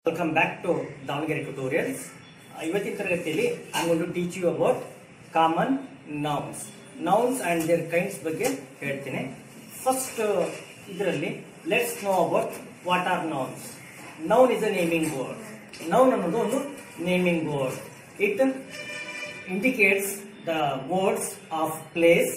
Welcome back to Davanagere tutorials ಇವತ್ತಿನ ತರಗತಿಯಲ್ಲಿ I gone to teach you about common nouns nouns and their kinds ಬಗ್ಗೆ ಹೇಳ್ತೀನಿ first ಇದರಲ್ಲಿ let's know about what are nouns noun is a naming word noun ಅನ್ನೋದು ಒಂದು naming word it indicates the words of place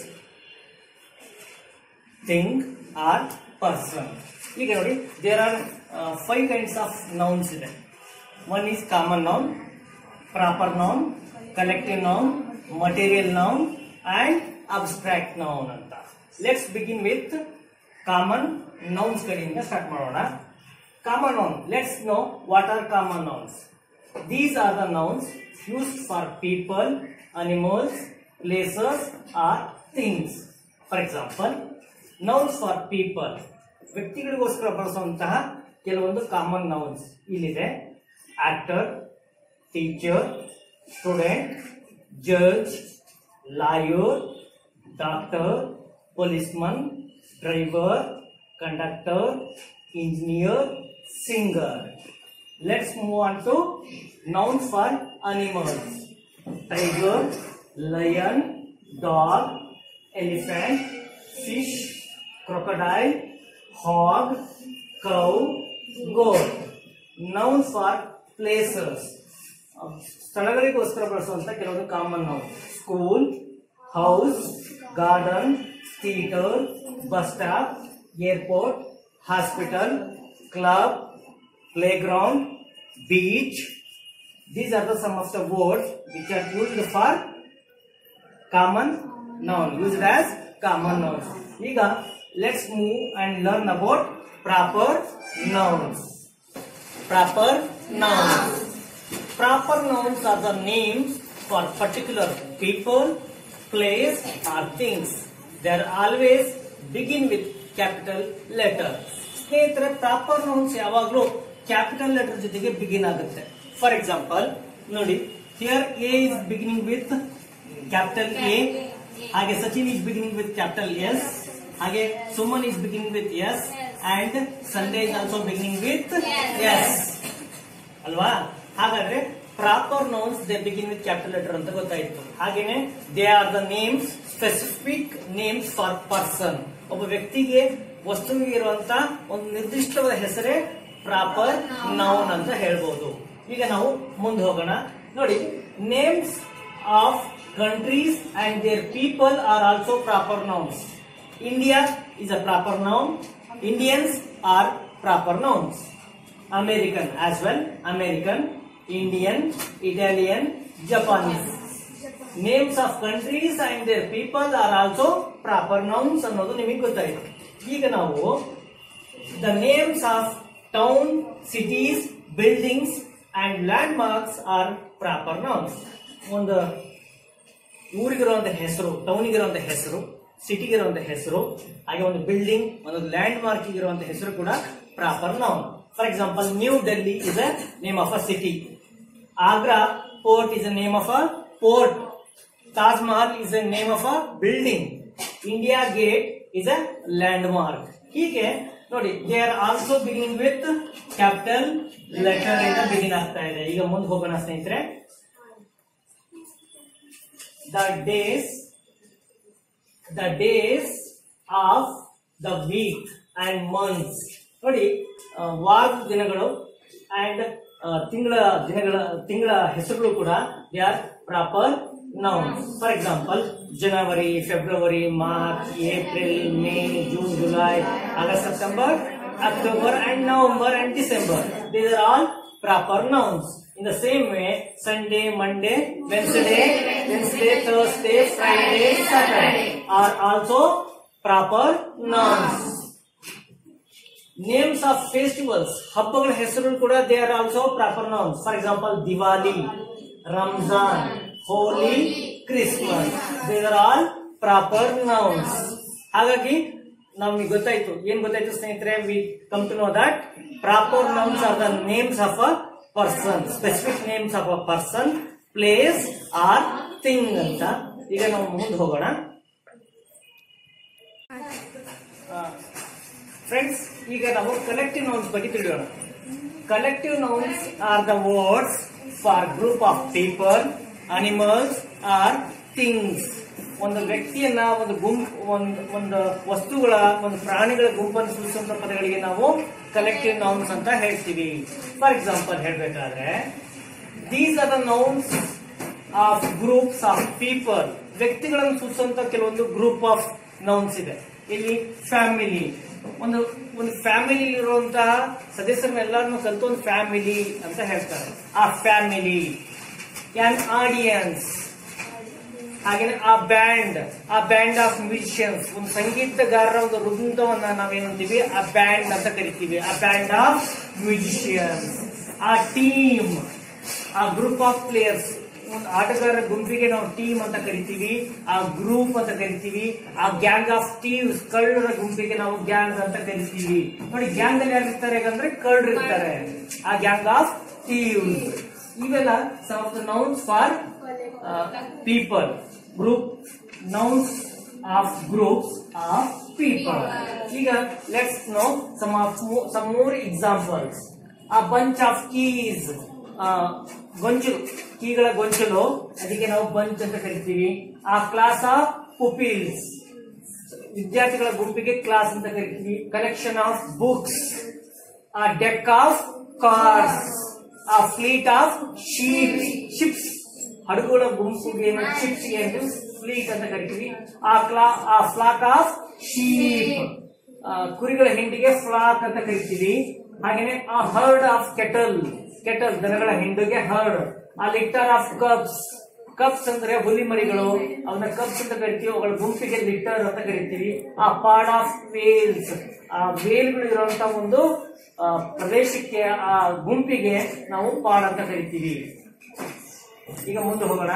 thing or person ಈಗ ನೋಡಿ there are five kinds of nouns ಇದೆ one is common noun proper noun collective noun material noun and abstract noun ಅಂತ let's begin with common nouns ಕಡೆಯಿಂದ start ಮಾಡೋಣ common noun let's know what are common nouns these are the nouns used for people animals places or things for example nouns for people ವ್ಯಕ್ತಿಗಳಿಗೋಸ್ಕರ ಬಳಸುವಂತಹ ಕೆಲವೊಂದು common nouns ಇಲ್ಲಿದೆ actor teacher student judge lawyer doctor policeman driver conductor engineer singer let's move on to nouns for animals tiger, lion, dog, elephant, fish, crocodile, hog, cow, goat. Nouns for places. ಸ್ಥಳಗಳಿಗೋಸ್ಕರ ಬಳಸುವಂತ ಕೆಲವೊಂದು common noun school house garden theatre bus stop airport hospital club playground beach these are the some of the words which are used for common noun used as common nouns ಈಗ let's move and learn about proper nouns proper nouns proper nouns are the names for particular people place or things they are always begin with capital letter ಸ್ನೇಹಿತರೆ proper nouns ಯಾವಾಗಲೂ capital letter ಜೊತೆಗೆ begin ಆಗುತ್ತೆ for example ನೋಡಿ here A is beginning with capital A ಹಾಗೆ Sachin is beginning with capital S ಹಾಗೆ Suman is beginning with S and Sunday is also beginning with S ಅಲ್ವಾ ಹಾಗಾದ್ರೆ proper nouns they begin with capital letter ಅಂತ ಗೊತ್ತಾಯ್ತು ಹಾಗೇನೆ they are the names specific names for person ಒಬ್ಬ ವ್ಯಕ್ತಿಗೆ ವಸ್ತುವಿಗೆ ಇರುವಂತ ಒಂದು ನಿರ್ದಿಷ್ಟವಾದ ಹೆಸರೇ ಪ್ರಾಪರ್ ನೌನ್ ಅಂತ ಹೇಳ್ಬೋದು ಈಗ ನಾವು ಮುಂದೆ ಹೋಗೋಣ ನೋಡಿ names of countries and their people are also proper nouns India is a proper noun Indians are proper nouns American as well American Indian Italian Japanese names of countries and their people are also proper nouns ಅನ್ನೋದು ನಿಮಗೆ ಗೊತ್ತಾಯ್ತು ಈಗ ನಾವು the names of town cities buildings and landmarks are proper nouns ಒಂದು ಊರಿಗಿರುವಂತ ಹೆಸರು ಟೌನಿಗಿರುವಂತ ಹೆಸರು ಸಿಟಿಗಿರುವಂತ ಹೆಸರು ಹಾಗೆ ಒಂದು ಬಿಲ್ಡಿಂಗ್ ಒಂದು ಲ್ಯಾಂಡ್ ಮಾರ್ಕ್ ಇರುವಂತ ಹೆಸರು ಕೂಡ proper noun for example New Delhi is a name of a city Agra port is a name of a port Taj Mahal is a name of a building India Gate is a landmark ಹೀಗೆ ನೋಡಿ they are also beginning with capital letter ಇಂದ begin ಆಗ್ತಾ ಇದೆ ಈಗ ಮುಂದೆ ಹೋಗೋಣ ಸ್ನೇಹಿತರೆ the days the days of the week and months ನೋಡಿ ಆ, ವಾರದ ದಿನಗಳು ಅಂಡ್ ತಿಂಗಳ ದಿನಗಳ ತಿಂಗಳ ಹೆಸರುಗಳು ಕೂಡ they are proper noun for example January February March April May June July August September October and November and December these are all proper nouns In the same way, Sunday, Monday, Wednesday, Wednesday, Thursday, Friday, Saturday are also proper nouns. Names of festivals, ಹಬ್ಬಗಳ ಹೆಸರುಗಳು ಕೂಡ they are also proper nouns for example Diwali Ramzan Holi Christmas they are all proper nouns ಹಾಗಾಗಿ ನಮ್ಗೆ ಗೊತ್ತಾಯ್ತು ಏನ್ ಗೊತ್ತಾಯ್ತು ಸ್ನೇಹಿತರೆ we come to know that proper nouns are the names of a person specific names of a person place or thing ಅಂತ ಈಗ ನಾವು ಮುಂದೆ ಹೋಗೋಣ ಫ್ರೆಂಡ್ಸ್ ಈಗ ನಾವು ಕಲೆಕ್ಟಿವ್ ನೌನ್ಸ್ ಬಗ್ಗೆ ತಿಳಿಯೋಣ collective nouns are the words for group of people, animals or things. ಒಂದು ವ್ಯಕ್ತಿಯನ್ನ ಒಂದು ಗುಂಪು ಒಂದು ಒಂದು ವಸ್ತುಗಳ ಒಂದು ಪ್ರಾಣಿಗಳ ಗುಂಪನ್ನು ಸೂಚಿಸುವಂತ ಪದಗಳಿಗೆ ನಾವು ಕಲೆಕ್ಟಿವ್ ನೌನ್ಸ್ ಅಂತ ಹೇಳ್ತೀವಿ ಫಾರ್ ಎಕ್ಸಾಂಪಲ್ ಹೇಳ್ಬೇಕಾದ್ರೆ these are the nouns of groups of people ವ್ಯಕ್ತಿಗಳನ್ನು ಸೂಚಿಸುವಂತ ಕೆಲವೊಂದು ಗ್ರೂಪ್ ಆಫ್ ನೌನ್ಸ್ ಇದೆ ಇಲ್ಲಿ ಫ್ಯಾಮಿಲಿ ಒಂದು ಒಂದು ಫ್ಯಾಮಿಲಿ ಇರುವಂತಹ ಸದಸ್ಯರನ್ನೆಲ್ಲರನ್ನು ಕಲಿತು ಒಂದು ಫ್ಯಾಮಿಲಿ ಅಂತ ಹೇಳ್ತಾರೆ ಆ ಫ್ಯಾಮಿಲಿ ಆನ್ ಆಡಿಯನ್ಸ್ ಹಾಗೆ ಆ ಬ್ಯಾಂಡ್ ಆ ಬ್ಯಾಂಡ್ ಆಫ್ ಮ್ಯೂಸಿಷಿಯನ್ಸ್ ಒಂದು ಸಂಗೀತಗಾರರ ಒಂದು ವೃಂದವನ್ನ ನಾವೇನಂತೀವಿ ಆ ಬ್ಯಾಂಡ್ ಅಂತ ಕರಿತೀವಿ a band of musicians a team a group of players ಒಂದು ಆಟಗಾರರ ಗುಂಪಿಗೆ ನಾವು ಟೀಮ್ ಅಂತ ಕರಿತೀವಿ ಆ ಗ್ರೂಪ್ ಅಂತ ಕರಿತೀವಿ ಆ ಗ್ಯಾಂಗ್ ಆಫ್ ಟೀಮ್ಸ್ ಕಳ್ಳರ ಗುಂಪಿಗೆ ನಾವು ಗ್ಯಾಂಗ್ ಅಂತ ಕರಿತೀವಿ ನೋಡಿ ಗ್ಯಾಂಗ್ ಅಲ್ಲಿ ಯಾರಿರ್ತಾರೆ ಅಂದ್ರೆ ಕಳ್ಳರು ಇರ್ತಾರೆ ಆ ಗ್ಯಾಂಗ್ ಆಫ್ ಟೀಮ್ಸ್ ಇವೆಲ್ಲ some of the nouns for people group nouns of groups of people ಈಗ let's know some of some more examples a bunch of keys ಗೊಂಚಲು ಕೀಗಳ ಗೊಂಚಲು ಅದಕ್ಕೆ ನಾವು ಬಂಚ್ ಅಂತ ಕರಿತೀವಿ ಆ ಕ್ಲಾಸ್ ಆಫ್ ಪುಪಿಲ್ಸ್ ವಿದ್ಯಾರ್ಥಿಗಳ ಗುಂಪಿಗೆ ಕ್ಲಾಸ್ ಅಂತ ಕರಿತೀವಿ collection of books a deck of cars a fleet of sheep ships ಹಡಗುಗಳ ಗುಂಪಿಗೆ ಶಿಪ್ಸ್ ಗೆ ಫ್ಲೀಟ್ ಅಂತ ಕರಿತೀವಿ ಆ ಕ್ಲಾ ಆ ಫ್ಲಾಕ್ ಆಫ್ ಶೀಪ್ ಕುರಿಗಳ ಹಿಂಡಿಗೆ ಫ್ಲಾಕ್ ಅಂತ ಕರಿತೀವಿ ಹಾಗೇನೆ ಆ ಹರ್ಡ್ ಆಫ್ ಕೆಟಲ್ ಕೆಟಲ್ ದನಗಳ ಹಿಂಡಿಗೆ herd a litter of cubs cubs ಅಂದ್ರೆ ಹುಲಿ ಮರಿಗಳು ಅವನ್ನ ಕಪ್ಸ್ ಅಂತ ಕರಿತೀವಿ ಅವುಗಳ ಗುಂಪಿಗೆ ಲಿಟರ್ ಅಂತ ಕರಿತೀವಿ ಆ ಪಾರ್ಡ್ ಆಫ್ ವೇಲ್ಸ್ ಆ ವೇಲ್ಗಳು ಇರುವಂತ ಒಂದು ಆ, ಪ್ರದೇಶಕ್ಕೆ ಆ ಗುಂಪಿಗೆ ನಾವು ಪಾಡ್ ಅಂತ ಕರಿತೀವಿ ಈಗ ಮುಂದೆ ಹೋಗೋಣ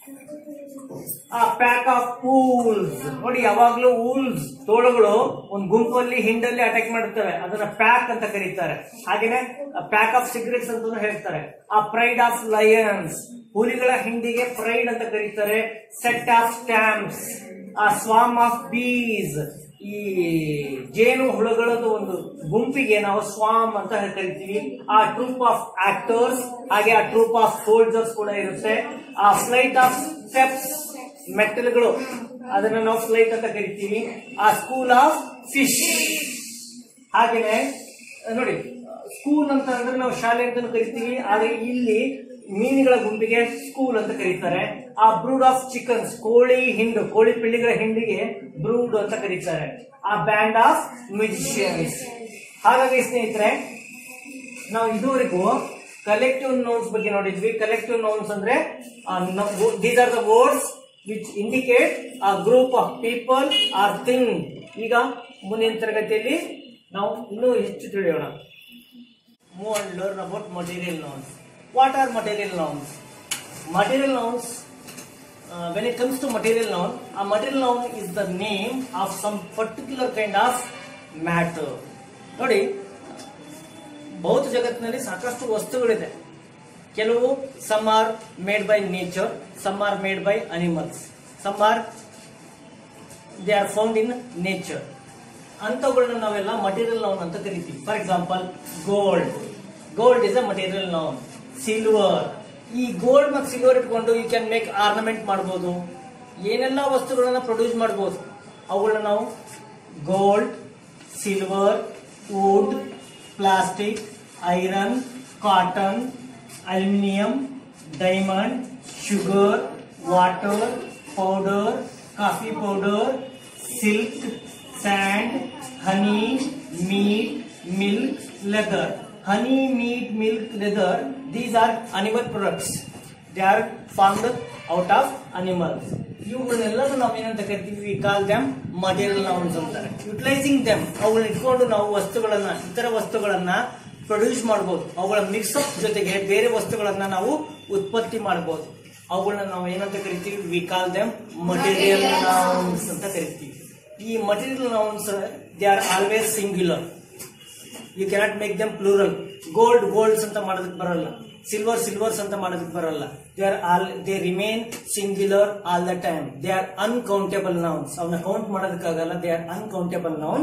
ಆ ಪ್ಯಾಕ್ ಆಫ್ ಪೂಲ್ಸ್ ನೋಡಿ ಯಾವಾಗ್ಲೂ ಊಲ್ಸ್ ತೋಳುಗಳು ಒಂದು ಗುಂಪಲ್ಲಿ ಹಿಂಡಲ್ಲಿ ಅಟ್ಯಾಕ್ ಮಾಡುತ್ತವೆ ಅದನ್ನ ಪ್ಯಾಕ್ ಅಂತ ಕರೀತಾರೆ ಹಾಗೇನೆ ಪ್ಯಾಕ್ ಆಫ್ ಸಿಗರೆಟ್ಸ್ ಅಂತ ಹೇಳ್ತಾರೆ ಆ ಪ್ರೈಡ್ ಆಫ್ ಲಯನ್ಸ್ ಹುಲಿಗಳ ಹಿಂಡಿಗೆ ಪ್ರೈಡ್ ಅಂತ ಕರೀತಾರೆ ಸೆಟ್ ಆಫ್ ಸ್ಟ್ಯಾಂಪ್ಸ್ ಆ ಸ್ವಾಮ್ ಆಫ್ ಬೀಸ್ ಈ ಜೇನು ಹುಳುಗಳದ್ದು ಒಂದು ಗುಂಪಿಗೆ ನಾವು ಸ್ವಾಮ್ ಅಂತ ಕರಿತೀವಿ ಆ ಟ್ರೂಪ್ ಆಫ್ ಆಕ್ಟರ್ಸ್ ಹಾಗೆ ಆ ಟ್ರೂಪ್ ಆಫ್ ಸೋಲ್ಜರ್ಸ್ ಕೂಡ ಇರುತ್ತೆ ಆ ಫ್ಲೈಟ್ ಆಫ್ ಸ್ಟೆಪ್ಸ್ ಮೆಟ್ಟಲುಗಳು ಅದನ್ನ ನಾವು ಫ್ಲೈಟ್ ಅಂತ ಕರಿತೀವಿ ಆ ಸ್ಕೂಲ್ ಆಫ್ ಫಿಶ್ ಹಾಗೇನೆ ನೋಡಿ ಸ್ಕೂಲ್ ಅಂತ ಅಂದ್ರೆ ನಾವು ಶಾಲೆ ಅಂತ ಕರಿತೀವಿ ಆದ್ರೆ ಇಲ್ಲಿ ಮೀನುಗಳ ಗುಂಪಿಗೆ ಸ್ಕೂಲ್ ಅಂತ ಕರೀತಾರೆ ಆ ಬ್ರೂಡ್ ಆಫ್ ಚಿಕನ್ಸ್ ಕೋಳಿ ಹಿಂಡು ಕೋಳಿ ಪಿಳ್ಳಿಗಳ ಹಿಂಡಿಗೆ ಬ್ರೂಡ್ ಅಂತ ಕರೀತಾರೆ ಆ ಬ್ಯಾಂಡ್ ಆಫ್ ಮ್ಯೂಸಿಷಿಯನ್ಸ್ ಹಾಗಾಗಿ ಸ್ನೇಹಿತರೆ ನಾವು ಇದುವರೆಗೂ ಕಲೆಕ್ಟಿವ್ ನೌನ್ಸ್ ಬಗ್ಗೆ ನೋಡಿದ್ವಿ ಕಲೆಕ್ಟಿವ್ ನೌನ್ಸ್ ಅಂದ್ರೆ these are the words which indicate a group of people or thing ಈಗ ಮುಂದಿನ ತರಗತಿಯಲ್ಲಿ ನಾವು ಇನ್ನೂ ಹೆಚ್ಚು ತಿಳಿಯೋಣ move and learn about material nouns what are material nouns material nouns when it comes to material noun, a material noun is the name of some particular kind of matter. ನೋಡಿ ಭೌತ ಜಗತ್ತಿನಲ್ಲಿ ಸಾಕಷ್ಟು ವಸ್ತುಗಳಿದೆ ಕೆಲವು some are made by nature some are made by animals some are they are found in nature ಅಂತವುಗಳನ್ನ ನಾವೆಲ್ಲ material noun ಅಂತ ಕರಿತೀವಿ for example gold gold is a material noun silver ಈ ಗೋಲ್ಡ್ ಮತ್ತು ಸಿಲ್ವರ್ ಇಟ್ಕೊಂಡು ಯು ಕ್ಯಾನ್ ಮೇಕ್ ಆರ್ನಮೆಂಟ್ ಮಾಡ್ಬೋದು ಏನೆಲ್ಲ ವಸ್ತುಗಳನ್ನ ಪ್ರೊಡ್ಯೂಸ್ ಮಾಡ್ಬೋದು ಅವುಗಳನ್ನ ನಾವು gold silver wood plastic iron cotton aluminium diamond sugar water powder coffee powder silk sand honey meat milk leather honey meat milk leather these are animal products they are formed out of animals ಇವುಗಳನ್ನೆಲ್ಲರೂ ನಾವು ಏನಂತ ಕರಿತೀವಿ we call them material nouns ಅಂತಾರೆ utilising them ಅವುಗಳನ್ನ ಇಟ್ಕೊಂಡು ನಾವು ವಸ್ತುಗಳನ್ನ ಇತರ ವಸ್ತುಗಳನ್ನ ಪ್ರೊಡ್ಯೂಸ್ ಮಾಡಬಹುದು ಅವುಗಳ ಮಿಕ್ಸಪ್ ಜೊತೆಗೆ ಬೇರೆ ವಸ್ತುಗಳನ್ನ ನಾವು ಉತ್ಪತ್ತಿ ಮಾಡಬಹುದು ಅವುಗಳನ್ನ ನಾವು ಏನಂತ ಕರಿತೀವಿ we call them material nouns ಅಂತ ಕರಿತೀವಿ ಈ material nouns they are always singular you cannot make them plural gold golds ಅಂತ ಮಾಡೋದಕ್ಕೆ ಬರಲ್ಲ ಸಿಲ್ವರ್ ಸಿಲ್ವರ್ಸ್ ಅಂತ ಮಾಡೋದಕ್ಕೆ ಬರಲ್ಲ they are all they remain singular all the time they are uncountable nouns ಅವನ್ನ ಕೌಂಟ್ ಮಾಡೋದಕ್ಕಾಗಲ್ಲ they are uncountable nouns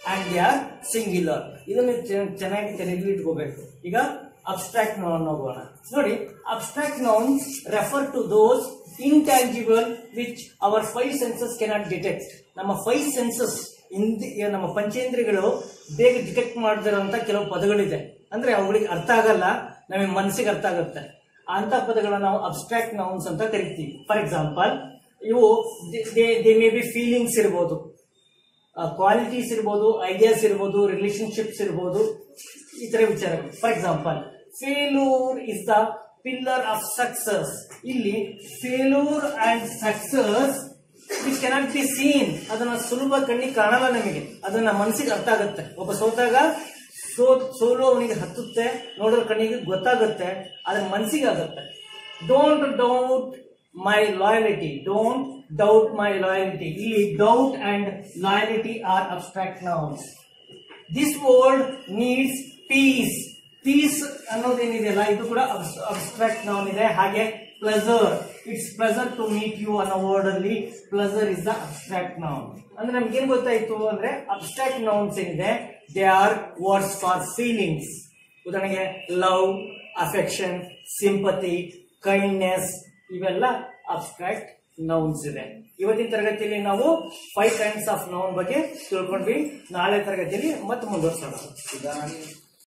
and they are singular ಇದನ್ನು ಚೆನ್ನ- ಚೆನ್ನಾಗಿ ತಲೆಯಲ್ಲಿ ಇಟ್ಕೋಬೇಕು ಈಗ ಅಬ್ಸ್ಟ್ರಾಕ್ಟ್ ನೌನ್ ಹೋಗೋಣ ನೋಡಿ abstract nouns refer to those intangible which our five senses cannot detect ನಮ್ಮ ಫೈವ್ ಸೆನ್ಸಸ್ ಇಂದಿ ನಮ್ಮ ಪಂಚೇಂದ್ರಿಯಗಳು ಬೇಗ ಡಿಟೆಕ್ಟ್ ಮಾಡದಿರುವಂತ ಕೆಲವು ಪದಗಳಿದೆ ಅಂದ್ರೆ ಅವುಗಳಿಗೆ ಅರ್ಥ ಆಗಲ್ಲ ನಮಗೆ ಮನಸ್ಸಿಗೆ ಅರ್ಥ ಆಗುತ್ತೆ ಅಂತ ಪದಗಳನ್ನ ನಾವು ಅಬ್ಸ್ಟ್ರಾಕ್ಟ್ ನೌನ್ಸ್ ಅಂತ ಕರಿತೀವಿ ಫಾರ್ ಎಕ್ಸಾಂಪಲ್ ಇವು ದೇ ಮೇ ಬಿ ಫೀಲಿಂಗ್ಸ್ ಇರ್ಬೋದು ಕ್ವಾಲಿಟೀಸ್ ಇರ್ಬೋದು ಐಡಿಯಾಸ್ ಇರ್ಬೋದು ರಿಲೇಶನ್ಶಿಪ್ಸ್ ಇರ್ಬೋದು ಈ ತರ ವಿಚಾರಗಳು for example failure is the pillar of success ಇಲ್ಲಿ failure and success which cannot be seen ಅದನ್ನ ಸುಲಭ ಕಣ್ಣಿಗೆ ಕಾಣಲ್ಲ ನಮಗೆ ಅದನ್ನ ಮನಸ್ಸಿಗೆ ಅರ್ಥ ಆಗುತ್ತೆ ಒಬ್ಬ ಸೋತಾಗ ಸೋ ಸೋಲು ಅವನಿಗೆ ಹತ್ತುತ್ತೆ ನೋಡೋರ್ ಕಣ್ಣಿಗೆ ಗೊತ್ತಾಗುತ್ತೆ ಆದ್ರೆ ಮನಸ್ಸಿಗೆ ಆಗುತ್ತೆ don't doubt my loyalty don't doubt my loyalty ಇಲ್ಲಿ doubt and loyalty are abstract nouns this world needs peace peace ಅನ್ನೋದೇನಿದೆಯಲ್ಲ ಇದು ಕೂಡ ಅಬ್ಸ್ಟ್ರಾಕ್ಟ್ ನೌನ್ ಇದೆ ಹಾಗೆ pleasure it's pleasure to meet you ಅನ್ನೋ ವರ್ಡ್ ಅಲ್ಲಿ pleasure is the abstract noun ಅಂದ್ರೆ ನಮ್ಗೆ ಏನ್ ಗೊತ್ತಾಯ್ತು ಅಂದ್ರೆ ಅಬ್ಸ್ಟ್ರಾಕ್ಟ್ ನೌನ್ಸ್ ಏನಿದೆ they are words for feelings ಉದಾಹರಣೆಗೆ ಲವ್ ಅಫೆಕ್ಷನ್ ಸಿಂಪತಿ ಕೈಂಡ್ನೆಸ್ ಇವೆಲ್ಲ ಅಬ್ಸ್ಟ್ರಾಕ್ಟ್ ನೌನ್ಸ್ ಇದೆ ಇವತ್ತಿನ ತರಗತಿಯಲ್ಲಿ ನಾವು ಫೈವ್ ಕೈಂಡ್ಸ್ ಆಫ್ ನೌನ್ ಬಗ್ಗೆ ತಿಳ್ಕೊಂಡ್ವಿ ನಾಳೆ ತರಗತಿಯಲ್ಲಿ ಮತ್ತೆ ಮುಂದುವರ್ಸೋಣ